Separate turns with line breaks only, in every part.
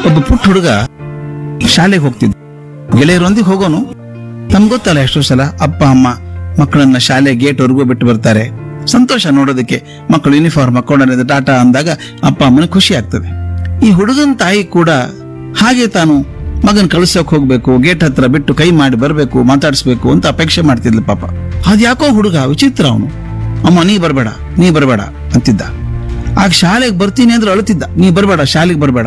ಒಬ್ಬ ಪುಟ್ಟ ಹುಡುಗ ಶಾಲೆಗೆ ಹೋಗ್ತಿದ್ದ ಗೆಳೆಯರೊಂದಿಗೆ ಹೋಗೋನು ನಮ್ಗೆ ಗೊತ್ತಲ್ಲ ಎಷ್ಟೋ ಸಲ ಅಪ್ಪ ಅಮ್ಮ ಮಕ್ಕಳನ್ನ ಶಾಲೆ ಗೇಟ್ ವರೆಗೂ ಬಿಟ್ಟು ಬರ್ತಾರೆ ಸಂತೋಷ ನೋಡೋದಕ್ಕೆ ಮಕ್ಕಳು ಯೂನಿಫಾರ್ಮ್ ಹಾಕೊಂಡ್ರೆ ಟಾಟಾ ಅಂದಾಗ ಅಪ್ಪ ಅಮ್ಮನ ಖುಷಿ ಆಗ್ತದೆ ಈ ಹುಡುಗನ ತಾಯಿ ಕೂಡ ಹಾಗೆ ತಾನು ಮಗನ್ ಕಳ್ಸೋಕ್ ಹೋಗ್ಬೇಕು ಗೇಟ್ ಹತ್ರ ಬಿಟ್ಟು ಕೈ ಮಾಡಿ ಬರ್ಬೇಕು ಮಾತಾಡಿಸ್ಬೇಕು ಅಂತ ಅಪೇಕ್ಷೆ ಮಾಡ್ತಿದ್ಲು ಪಾಪ ಅದ್ಯಾಕೋ ಹುಡುಗ ವಿಚಿತ್ರ ಅವನು ಅಮ್ಮ ನೀ ಬರಬೇಡ ನೀ ಬರಬೇಡ ಅಂತಿದ್ದ ಆಗ ಶಾಲೆಗೆ ಬರ್ತೀನಿ ಅಂದ್ರೆ ಅಳುತ್ತಿದ್ದ ನೀ ಬರಬೇಡ ಶಾಲೆಗೆ ಬರಬೇಡ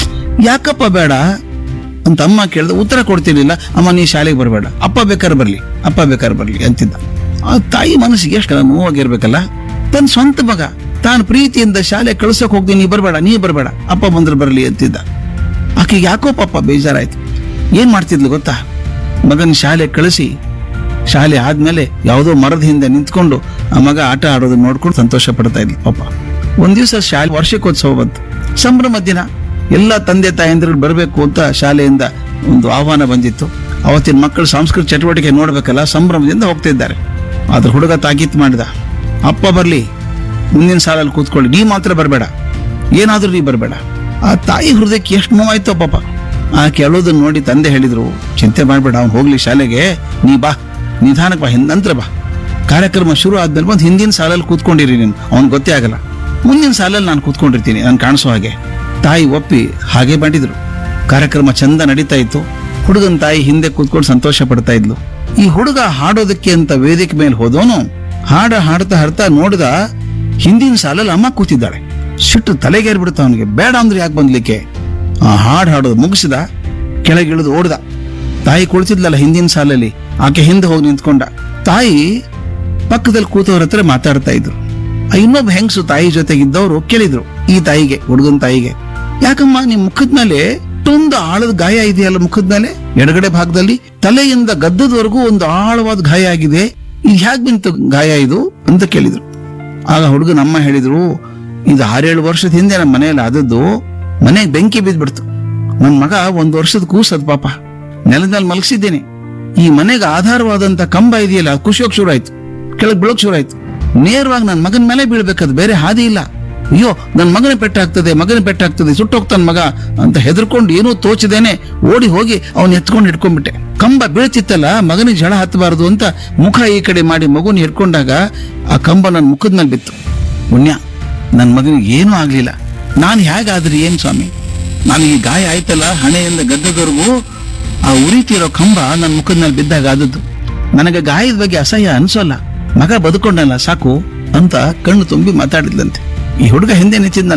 ಯಾಕಪ್ಪ ಬೇಡ ಅಂತ ಅಮ್ಮ ಕೇಳಿದ ಉತ್ತರ ಕೊಡ್ತಿರ್ಲಿಲ್ಲ ಅಮ್ಮ ನೀ ಶಾಲೆಗೆ ಬರಬೇಡ ಅಪ್ಪ ಬೇಕಾದ್ರೆ ಬರ್ಲಿ ಅಪ್ಪ ಬೇಕಾದ್ರೆ ಬರ್ಲಿ ಅಂತಿದ್ದ ಆ ತಾಯಿ ಮನಸ್ಸಿಗೆ ಎಷ್ಟು ನೋವಾಗಿರ್ಬೇಕಲ್ಲ ತನ್ನ ಸ್ವಂತ ಮಗ ತಾನು ಪ್ರೀತಿಯಿಂದ ಶಾಲೆ ಕಳ್ಸಕ್ ಹೋಗ್ತೀನಿ ನೀ ಬರಬೇಡ ನೀ ಬರಬೇಡ ಅಪ್ಪ ಬಂದ್ರೆ ಬರ್ಲಿ ಅಂತಿದ್ದ ಆಕೆಗೆ ಯಾಕೋ ಪಾಪ ಬೇಜಾರಾಯ್ತು ಏನ್ ಮಾಡ್ತಿದ್ಲು ಗೊತ್ತಾ ಮಗನ ಶಾಲೆ ಕಳಿಸಿ ಶಾಲೆ ಆದ್ಮೇಲೆ ಯಾವುದೋ ಮರದ ಹಿಂದೆ ನಿಂತ್ಕೊಂಡು ಆ ಮಗ ಆಟ ಆಡೋದು ನೋಡ್ಕೊಂಡು ಸಂತೋಷ ಪಡ್ತಾ ಇದ್ಲು ಪಾಪ ಒಂದ್ ದಿವಸ ಶಾಲೆ ವಾರ್ಷಿಕೋತ್ಸವ ಬಂತು ಸಂಭ್ರಮ ದಿನ ಎಲ್ಲ ತಂದೆ ತಾಯಂದಿರು ಬರಬೇಕು ಅಂತ ಶಾಲೆಯಿಂದ ಒಂದು ಆಹ್ವಾನ ಬಂದಿತ್ತು ಅವತ್ತಿನ ಮಕ್ಕಳು ಸಾಂಸ್ಕೃತಿಕ ಚಟುವಟಿಕೆ ನೋಡ್ಬೇಕಲ್ಲ ಸಂಭ್ರಮದಿಂದ ಹೋಗ್ತಿದ್ದಾರೆ ಆದ್ರೆ ಹುಡುಗ ತಾಕೀತು ಮಾಡಿದ ಅಪ್ಪ ಬರ್ಲಿ ಮುಂದಿನ ಸಾಲಲ್ಲಿ ಕೂತ್ಕೊಳ್ಳಿ ನೀ ಮಾತ್ರ ಬರಬೇಡ ಏನಾದ್ರೂ ನೀ ಬರಬೇಡ ಆ ತಾಯಿ ಹೃದಯಕ್ಕೆ ಎಷ್ಟು ನೋವಾಯ್ತೋ ಪಾಪ ಆ ಕೇಳೋದನ್ನ ನೋಡಿ ತಂದೆ ಹೇಳಿದ್ರು ಚಿಂತೆ ಮಾಡ್ಬೇಡ ಅವ್ನು ಹೋಗ್ಲಿ ಶಾಲೆಗೆ ನೀ ಬಾ ನಿಧಾನಕ್ಕೆ ಬಾ ಹಿಂದ್ ನಂತರ ಬಾ ಕಾರ್ಯಕ್ರಮ ಶುರು ಆದ್ಮೇಲೆ ಬಂದು ಹಿಂದಿನ ಸಾಲಲ್ಲಿ ಕೂತ್ಕೊಂಡಿರಿ ನೀನು ಅವ್ನ್ ಗೊತ್ತೇ ಆಗಲ್ಲ ಮುಂದಿನ ಸಾಲಲ್ಲಿ ನಾನು ಕೂತ್ಕೊಂಡಿರ್ತೀನಿ ನಾನು ಕಾಣಿಸೋ ಹಾಗೆ ತಾಯಿ ಒಪ್ಪಿ ಹಾಗೆ ಮಾಡಿದ್ರು ಕಾರ್ಯಕ್ರಮ ಚಂದ ನಡೀತಾ ಇತ್ತು ಹುಡುಗನ ತಾಯಿ ಹಿಂದೆ ಕೂತ್ಕೊಂಡು ಸಂತೋಷ ಪಡ್ತಾ ಇದ್ಲು ಈ ಹುಡುಗ ಹಾಡೋದಕ್ಕೆ ಅಂತ ವೇದಿಕೆ ಮೇಲೆ ಹೋದವನು ಹಾಡ ಹಾಡ್ತಾ ಹಾಡ್ತಾ ನೋಡಿದ ಹಿಂದಿನ ಸಾಲಲ್ಲಿ ಅಮ್ಮ ಕೂತಿದ್ದಾಳೆ ಸಿಟ್ಟು ತಲೆಗೇರ್ಬಿಡ್ತ ಅವನಿಗೆ ಬೇಡ ಅಂದ್ರೆ ಯಾಕೆ ಬಂದ್ಲಿಕ್ಕೆ ಆ ಹಾಡು ಹಾಡೋದು ಮುಗಿಸಿದ ಕೆಳಗಿಳಿದು ಓಡ್ದ ತಾಯಿ ಕುಳಿತಿದ್ಲಲ್ಲ ಹಿಂದಿನ ಸಾಲಲ್ಲಿ ಆಕೆ ಹಿಂದೆ ಹೋಗಿ ನಿಂತ್ಕೊಂಡ ತಾಯಿ ಪಕ್ಕದಲ್ಲಿ ಕೂತವ್ರ ಹತ್ರ ಮಾತಾಡ್ತಾ ಇದ್ರು ಆ ಇನ್ನೊಬ್ಬ ಹೆಂಗಸು ತಾಯಿ ಜೊತೆಗಿದ್ದವರು ಕೇಳಿದ್ರು ಈ ತಾಯಿಗೆ ಹುಡುಗನ ತಾಯಿಗೆ ಯಾಕಮ್ಮ ನಿಮ್ ಮುಖದ ಮೇಲೆ ಒಂದು ಆಳದ ಗಾಯ ಇದೆಯಲ್ಲ ಮುಖದ ಮೇಲೆ ಎಡಗಡೆ ಭಾಗದಲ್ಲಿ ತಲೆಯಿಂದ ಗದ್ದದವರೆಗೂ ಒಂದು ಆಳವಾದ ಗಾಯ ಆಗಿದೆ ಇದು ಹ್ಯಾಕ್ ಬಿಂತು ಗಾಯ ಇದು ಅಂತ ಕೇಳಿದ್ರು ಆಗ ಹುಡುಗನ ಅಮ್ಮ ಹೇಳಿದ್ರು ಇದು ಆರೇಳು ವರ್ಷದ ಹಿಂದೆ ನಮ್ಮ ಮನೆಯಲ್ಲಿ ಆದದ್ದು ಮನೆಗೆ ಬೆಂಕಿ ಬಿದ್ದ್ಬಿಡ್ತು ನನ್ ಮಗ ಒಂದ್ ವರ್ಷದ ಕೂಸದ್ ಪಾಪ ನೆಲದಲ್ಲಿ ಮಲಗಿಸಿದ್ದೇನೆ ಈ ಮನೆಗೆ ಆಧಾರವಾದಂತ ಕಂಬ ಇದೆಯಲ್ಲ ಅದು ಖುಷಿಯೋಗ್ ಶುರು ಆಯ್ತು ಕೆಳಗ್ ಬೀಳೋಕ್ ಶುರು ಆಯ್ತು ನೇರವಾಗಿ ನನ್ನ ಮಗನ ಮೇಲೆ ಬೀಳ್ಬೇಕದು ಬೇರೆ ಹಾದಿ ಇಲ್ಲ ಅಯ್ಯೋ ನನ್ನ ಮಗನ ಪೆಟ್ಟಾಗ್ತದೆ ಮಗನ ಪೆಟ್ಟಾಗ್ತದೆ ಸುಟ್ಟೋಗ್ತಾನ ಮಗ ಅಂತ ಹೆದರ್ಕೊಂಡು ಏನೂ ತೋಚದೇನೆ ಓಡಿ ಹೋಗಿ ಅವನ್ ಎತ್ಕೊಂಡು ಹಿಡ್ಕೊಂಡ್ಬಿಟ್ಟೆ ಕಂಬ ಬೀಳ್ತಿತ್ತಲ್ಲ ಮಗನಿಗೆ ಜಳ ಹತ್ತಬಾರದು ಅಂತ ಮುಖ ಈ ಕಡೆ ಮಾಡಿ ಮಗುನ ಹಿಡ್ಕೊಂಡಾಗ ಆ ಕಂಬ ನನ್ನ ಮುಖದ ಮೇಲೆ ಬಿತ್ತು ಪುಣ್ಯ ನನ್ನ ಮಗನಿಗೆ ಏನೂ ಆಗ್ಲಿಲ್ಲ ನಾನು ಹೇಗಾದ್ರಿ ಏನ್ ಸ್ವಾಮಿ ನನಗೆ ಗಾಯ ಆಯ್ತಲ್ಲ ಹಣೆಯಿಂದ ಗದ್ದದವರೆಗೂ ಆ ಉರಿತಿರೋ ಕಂಬ ನನ್ನ ಮುಖದ ಮೇಲೆ ಬಿದ್ದಾಗ ಆದದ್ದು ನನಗೆ ಗಾಯದ ಬಗ್ಗೆ ಅಸಹ್ಯ ಅನ್ಸೋಲ್ಲ ಮಗ ಬದುಕೊಂಡಲ್ಲ ಸಾಕು ಅಂತ ಕಣ್ಣು ತುಂಬಿ ಮಾತಾಡಿದ್ಲಂತೆ ಈ ಹುಡುಗ ಹಿಂದೆ ನಿಂತಿದ್ದ